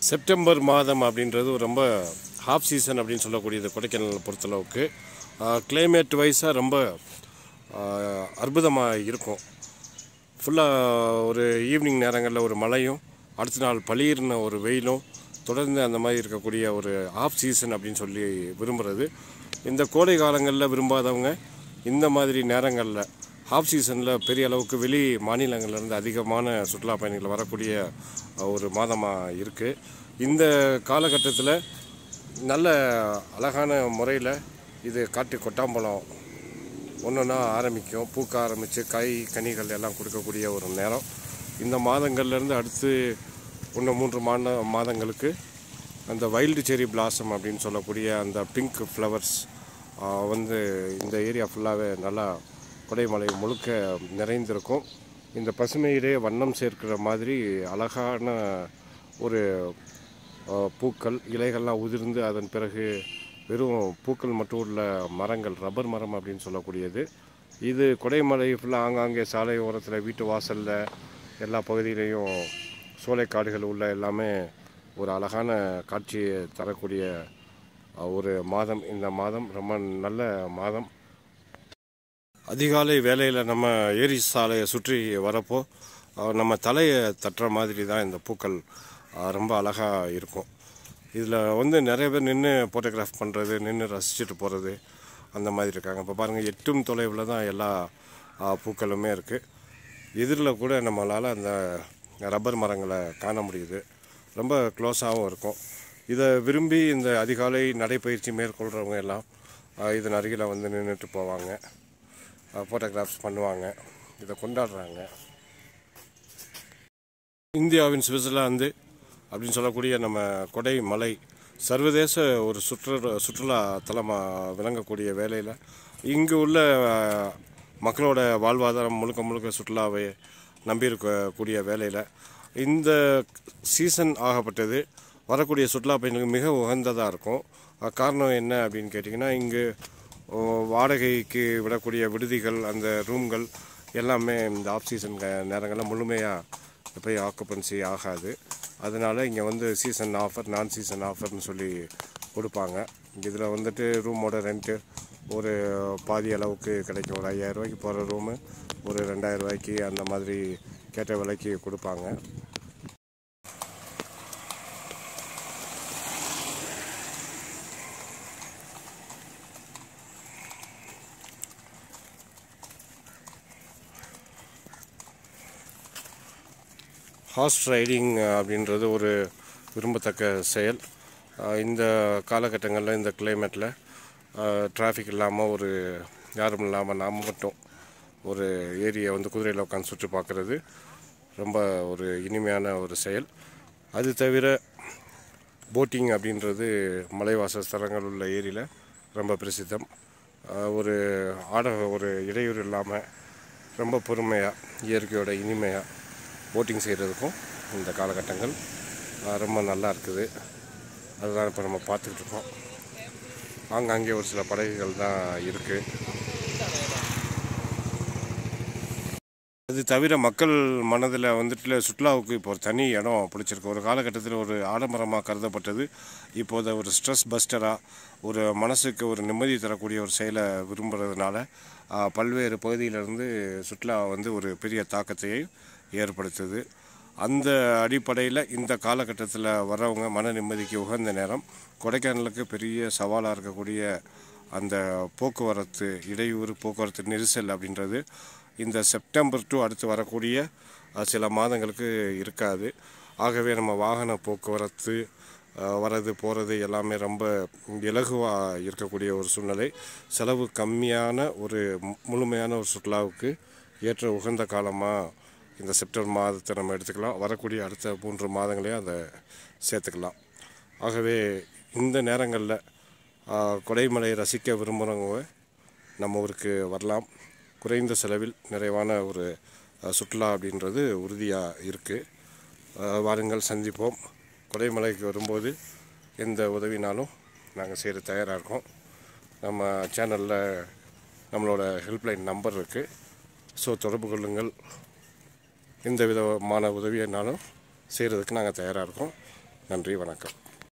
September மாதம் அப்படின்றது ஒரு ரொம்ப ஹாஃப் சீசன் அப்படின்னு சொல்லக்கூடியது கொடைக்கானலை பொறுத்தளவுக்கு கிளைமேட் வைஸாக ரொம்ப அற்புதமாக இருக்கும் ஃபுல்லாக ஒரு ஈவினிங் நேரங்களில் ஒரு மழையும் அடுத்த நாள் பளிர்ன ஒரு வெயிலும் தொடர்ந்து அந்த மாதிரி இருக்கக்கூடிய ஒரு ஆஃப் சீசன் அப்படின்னு சொல்லி விரும்புகிறது இந்த கோடை காலங்களில் விரும்பாதவங்க இந்த மாதிரி நேரங்களில் ஆஃப் சீசனில் பெரிய அளவுக்கு வெளி மாநிலங்கள்லேருந்து அதிகமான சுற்றுலா பயணிகள் வரக்கூடிய ஒரு மாதமாக இருக்குது இந்த காலகட்டத்தில் நல்ல அழகான முறையில் இது காட்டு கொட்டாம்பழம் ஒன்றொன்னா ஆரம்பிக்கும் பூக்க ஆரம்பித்து காய் கனிகள் எல்லாம் கொடுக்கக்கூடிய ஒரு நேரம் இந்த மாதங்கள்லேருந்து அடுத்து ஒன்று மூன்று மாத மாதங்களுக்கு அந்த வைல்டு செரி பிளாசம் அப்படின்னு சொல்லக்கூடிய அந்த பிங்க் ஃப்ளவர்ஸ் வந்து இந்த ஏரியா ஃபுல்லாகவே நல்லா கொடைமலை முழுக்க நிறைந்திருக்கும் இந்த பசுமையிலே வண்ணம் சேர்க்கிற மாதிரி அழகான ஒரு அஹ், பூக்கள் இலைகள்லாம் உதிர்ந்து அதன் பிறகு வெறும் பூக்கள் மட்டும் உள்ள மரங்கள் ரப்பர் மரம் அப்படின்னு சொல்லக்கூடியது இது கொடைமலை ஃபுல்லாக ஆங்காங்கே சாலை ஓரத்தில் வீட்டு வாசலில் எல்லா பகுதியிலையும் சோலைக்காடுகள் உள்ள எல்லாமே ஒரு அழகான காட்சியை தரக்கூடிய அஹ், ஒரு மாதம் இந்த மாதம் ரொம்ப நல்ல மாதம் அதிகாலை வேலையில் நம்ம ஏரி சாலையை சுற்றி வரப்போ அஹ், நம்ம தலையை தட்டுற மாதிரி தான் இந்த பூக்கள் அஹ், ரொம்ப அழகாக இருக்கும் இதில் வந்து நிறைய பேர் நின்று ஃபோட்டோகிராஃப் பண்ணுறது நின்று ரசிச்சுட்டு போகிறது அந்த மாதிரி இருக்காங்க இப்போ பாருங்கள் எட்டும் தொலைவில் தான் எல்லா அஹ், பூக்களுமே இருக்குது எதிரில் கூட நம்மளால் அந்த ரப்பர் மரங்களை காண முடியுது ரொம்ப க்ளோஸாகவும் இருக்கும் இதை விரும்பி இந்த அதிகாலை நடைப்பயிற்சி மேற்கொள்கிறவங்க எல்லாம் அஹ், இதன் அருகில் வந்து நின்றுட்டு போவாங்க ஃபோட்டோகிராஃப்ஸ் பண்ணுவாங்க இதை கொண்டாடுறாங்க இந்தியாவின் சுவிட்சர்லாந்து அப்படின்னு சொல்லக்கூடிய நம்ம கொடை மலை சர்வதேச ஒரு சுற்று சுற்றுலா தலமாக விளங்கக்கூடிய வேலையில் இங்கு உள்ள அஹ், மக்களோட வாழ்வாதாரம் முழுக்க முழுக்க சுற்றுலாவை நம்பியிருக்கக்கூடிய வேலையில் இந்த சீசன் ஆகப்பட்டது வரக்கூடிய சுற்றுலா பயணிகளுக்கு மிக உகந்ததாக இருக்கும் அஹ், காரணம் என்ன அப்படின்னு கேட்டிங்கன்னா இங்கு ஓ, வாடகைக்கு விடக்கூடிய விடுதிகள் அந்த ரூம்கள் எல்லாமே இந்த ஆஃப் சீசன் நேரங்களில் முழுமையாக போய் ஆக்குபன்சி ஆகாது அதனால் இங்கே வந்து சீசன் ஆஃபர் நான் சீசன் ஆஃபர்னு சொல்லி கொடுப்பாங்க இதில் வந்துட்டு ரூமோட ரெண்ட்டு ஒரு பாதி அளவுக்கு கிடைக்கும் ஒரு ஐயாயிரம் ரூபாய்க்கு போகிற ரூமு ஒரு ரெண்டாயிரம் ரூபாய்க்கு அந்த மாதிரி கேட்ட விலைக்கு கொடுப்பாங்க ஹார்ஸ் ரைடிங் அப்படின்றது ஒரு விரும்பத்தக்க செயல் அஹ் இந்த காலகட்டங்களில் இந்த கிளைமேட்டில் டிராஃபிக் இல்லாமல் ஒரு யாரும் இல்லாமல் நாம் மட்டும் ஒரு ஏரியை வந்து குதிரையில் உட்காந்து சுற்றி பார்க்குறது ரொம்ப ஒரு இனிமையான ஒரு செயல் அது தவிர போட்டிங் அப்படின்றது மலைவாச ஸ்தலங்கள் உள்ள ஏரியில் ரொம்ப பிரசித்தம் அஹ் ஒரு ஆட ஒரு இடையூறு இல்லாமல் ரொம்ப பொறுமையாக இயற்கையோட இனிமையாக போட்டிங் செய்கிறதுக்கும் இந்த காலகட்டங்கள் அஹ், ரொம்ப நல்லா இருக்குது அதுதான் இப்போ நம்ம பார்த்துக்கிட்டு இருக்கோம் ஆங்காங்கே ஒரு சில படகுகள் தான் இருக்குது அது தவிர மக்கள் மனதில் வந்துட்டு சுற்றுலாவுக்கு இப்போ ஒரு தனி இடம் பிடிச்சிருக்கு ஒரு காலகட்டத்தில் ஒரு ஆடம்பரமாக கருதப்பட்டது இப்போது ஒரு ஸ்ட்ரெஸ் பஸ்டராக ஒரு மனசுக்கு ஒரு நிம்மதி தரக்கூடிய ஒரு செயலை விரும்புகிறதுனால ஆஹ், பல்வேறு பகுதியிலிருந்து சுற்றுலா வந்து ஒரு பெரிய தாக்கத்தை ஏற்படுத்துது அந்த அடிப்படையில் இந்த காலகட்டத்தில் வர்றவங்க மன நிம்மதிக்கு உகந்த நேரம் கொடைக்கானலுக்கு பெரிய சவாலாக இருக்கக்கூடிய அந்த போக்குவரத்து இடையூறு போக்குவரத்து நெரிசல் அப்படின்றது இந்த செப்டம்பர் டு அடுத்து வரக்கூடிய அஹ், சில மாதங்களுக்கு இருக்காது ஆகவே நம்ம வாகன போக்குவரத்து அஹ், வர்றது போகிறது எல்லாமே ரொம்ப இலகுவாக இருக்கக்கூடிய ஒரு சூழ்நிலை செலவு கம்மியான ஒரு மு- முழுமையான ஒரு சுற்றுலாவுக்கு ஏற்ற உகந்த காலமாக இந்த செப்டம்பர் மாதத்தை நம்ம எடுத்துக்கலாம் வரக்கூடிய அடுத்த மூன்று மாதங்களையும் அதை சேர்த்துக்கலாம் ஆகவே இந்த நேரங்களில் கொடைமலை ரசிக்க விரும்புகிறவங்க நம்ம ஊருக்கு வரலாம் குறைந்த செலவில் நிறைவான ஒரு அஹ், சுற்றுலா அப்படின்றது உறுதியாக இருக்குது வாருங்கள் சந்திப்போம் கொடைமலைக்கு வரும்போது எந்த உதவினாலும் நாங்கள் செய்கிற தயாராக இருக்கோம் நம்ம சேனலில் நம்மளோட ஹெல்ப்லைன் நம்பர் இருக்குது ஸோ தொடர்பு கொள்ளுங்கள் எந்த விதமான உதவியினாலும் செய்கிறதுக்கு நாங்கள் தயாராக இருக்கோம் நன்றி வணக்கம்